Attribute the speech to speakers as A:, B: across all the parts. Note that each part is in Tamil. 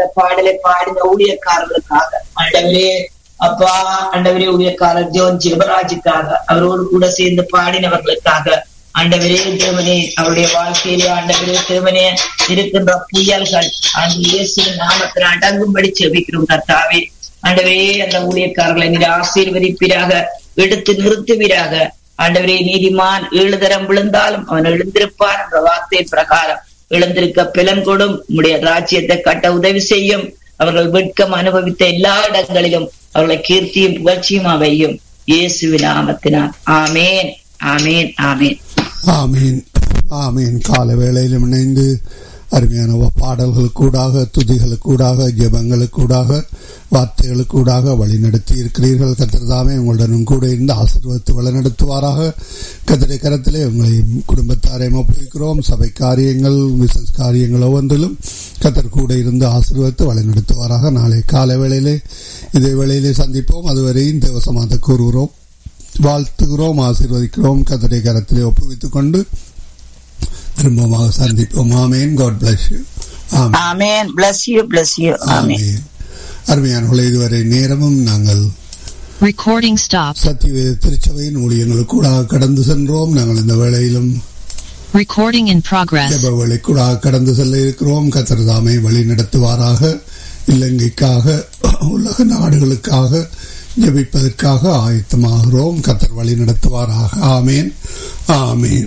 A: பாடலை பாடின ஊழியக்காரர்களுக்காக ஆண்டவரே அப்பா ஆண்டவரே ஊழியக்காரர் ஜோன் ஜெபராஜுக்காக அவரோடு கூட சேர்ந்து பாடினவர்களுக்காக ஆண்டவரே தேவனே அவருடைய வாழ்க்கையிலே ஆண்டவரே தேவனே இருக்கின்ற புயல்கள் அந்த இயேசுவின் நாமத்தில் அடங்கும்படி செபிக்கிறோம் கர்த்தாவே ஆண்டவரே அந்த ஊழியக்காரர்களை நீர் ஆசீர்வதிப்பீராக எடுத்து நிறுத்துவீராக ஆண்டவரே நீதிமான் ஏழு தரம் விழுந்தாலும் அவன் எழுந்திருப்பான் என்ற வார்த்தை பிரகாரம் எழுந்திருக்க பிலன் கொடும் உம்முடைய ராஜ்யத்தை கட்ட உதவி செய்யும் அவர்கள் வெட்கம் அனுபவித்த எல்லா இடங்களிலும் அவர்களை கீர்த்தியும் புகழ்ச்சியும் அவையும் இயேசுவின் நாமத்தினார் ஆமேன் ஆமேன் ஆமேன்
B: ஆமீன் ஆமீன் கால வேளையிலும் இணைந்து அருமையான பாடல்களுக்கூடாக துதிகளுக்கூடாக ஜெபங்களுக்கூடாக வார்த்தைகளுக்கூடாக வழிநடத்தி இருக்கிறீர்கள் கத்திரதாமே உங்களுடனும் கூட இருந்து ஆசீர்வதித்து வழிநடத்துவாராக கத்திரை கரத்திலே உங்களை குடும்பத்தாரையும் ஒப்புவிக்கிறோம் சபை காரியங்கள் பிசினஸ் காரியங்கள் ஒவ்வொன்றிலும் கத்தர் கூட இருந்து ஆசீர்வதித்து வழிநடத்துவாராக நாளை காலை வேளையிலே இதே வேளையிலே சந்திப்போம் அதுவரையும் தேவசமாக கூறுகிறோம் வாழ்த்துகிறோம் ஆசீர்வதிக்கிறோம் கத்தரை கரத்திலே ஒப்புவித்துக் கொண்டு திரும்பமாக சந்திப்போம் amen God bless you
A: amen bless you bless you amen
B: amen அருமையானவர்களே இதுவரை நேரமும் நாங்கள்
C: Recording stopped.
B: சத்தியவேத திருச்சபையின் ஊழியங்கள் கூட கடந்து சென்றோம் நாங்கள் இந்த வேளையிலும்
C: Recording in progress.
B: ஜெப வேலை கூட கடந்து செல்ல இருக்கிறோம் கத்திரதாமை வழி நடத்துவாராக இலங்கைக்காக உலக நாடுகளுக்காக ஜெபிப்பதற்காக ஆயத்தமாகிறோம் கத்தர் வழி நடத்துவாராக ஆமேன் ஆமேன்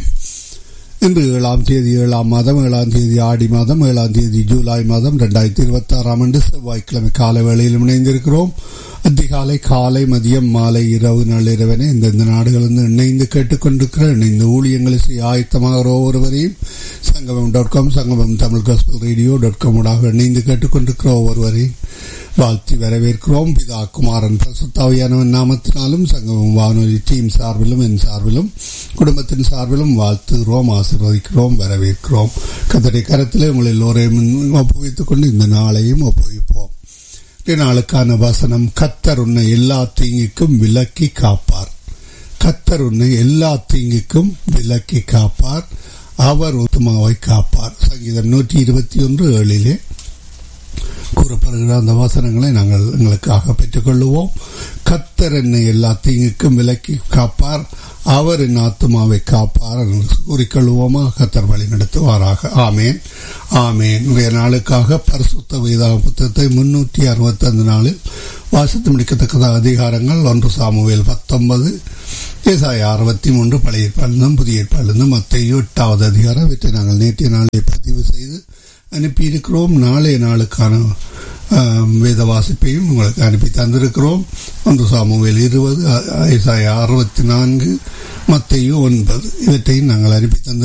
B: இன்று ஏழாம் தேதி ஏழாம் மாதம் ஏழாம் தேதி ஆடி மாதம் ஏழாம் தேதி ஜூலை மாதம் இரண்டாயிரத்தி இருபத்தி ஆறாம் ஆண்டு செவ்வாய்க்கிழமை கால வேளையில் இணைந்திருக்கிறோம் அதிகாலை காலை மதியம் மாலை இரவு நள்ளிரவனே இந்தந்த நாடுகளிலிருந்து இணைந்து கேட்டுக்கொண்டிருக்கிற இணைந்து ஊழியங்களை செய்ய ஆயத்தமாகிற ஒவ்வொருவரையும் சங்கமம் dot com Sangamam Tamil gospel radio dot com ஊடாக இணைந்து கேட்டுக்கொண்டிருக்கிற ஒவ்வொருவரையும் வாழ்த்தி வரவேற்கிறோம் பிதா குமாரன் பிரசுத்தாவியானவன் நாமத்தினாலும் சங்கமம் வானொலி டீம் சார்பிலும் என் சார்பிலும் குடும்பத்தின் சார்பிலும் வாழ்த்துகிறோம் ஆசீர்வதிக்கிறோம் வரவேற்கிறோம் கத்தரை கரத்திலே உங்கள் எல்லோரையும் ஒப்புவித்துக் கொண்டு இந்த நாளையும் ஒப்புவிப்போம் இந்த நாளுக்கான வசனம் கத்தர் உன்னை எல்லா தீங்குக்கும் விலக்கி காப்பார் கத்தர் உன்னை எல்லா தீங்குக்கும் விலக்கி காப்பார் அவர் உத்தமாவை காப்பார் சங்கீதம் நூற்றி இருபத்தி ஒன்று ஏழிலே கூறப்படுகிற அந்த வசனங்களை நாங்கள் எங்களுக்காக பெற்றுக்கொள்ளுவோம் கத்தர் என்னை எல்லா தீங்குக்கும் விலக்கி காப்பார் அவர் என் ஆத்மாவை காப்பார் என்று கூறிக்கொள்வோமா கத்தர் வழி நடத்துவாராக ஆமேன் ஆமேன் இன்றைய நாளுக்காக பரிசுத்த வேதா புத்தகத்தை முன்னூற்றி அறுபத்தைந்து நாளில் வாசித்து முடிக்கத்தக்க அதிகாரங்கள் ஒன்று சாமுவேல் பத்தொன்பது ஏசாய அறுபத்தி மூன்று பழைய ஏற்பாடிலும் புதிய ஏற்பாடிலும் மத்திய எட்டாவது அதிகாரம் இவற்றை நாங்கள் நேற்றைய நாளில் பதிவு செய்து அனுப்பியிருக்கிறோம் நாளைய நாளுக்கான ஆம், வேத வாசிப்பையும் உங்களுக்கு அனுப்பி தந்திருக்கிறோம் ஒன்று சாமுவேல் இருபது ஐசாய அறுபத்தி நான்கு மத்தையும் ஒன்பது இவற்றையும் நாங்கள் அனுப்பி தந்திருக்கிறோம்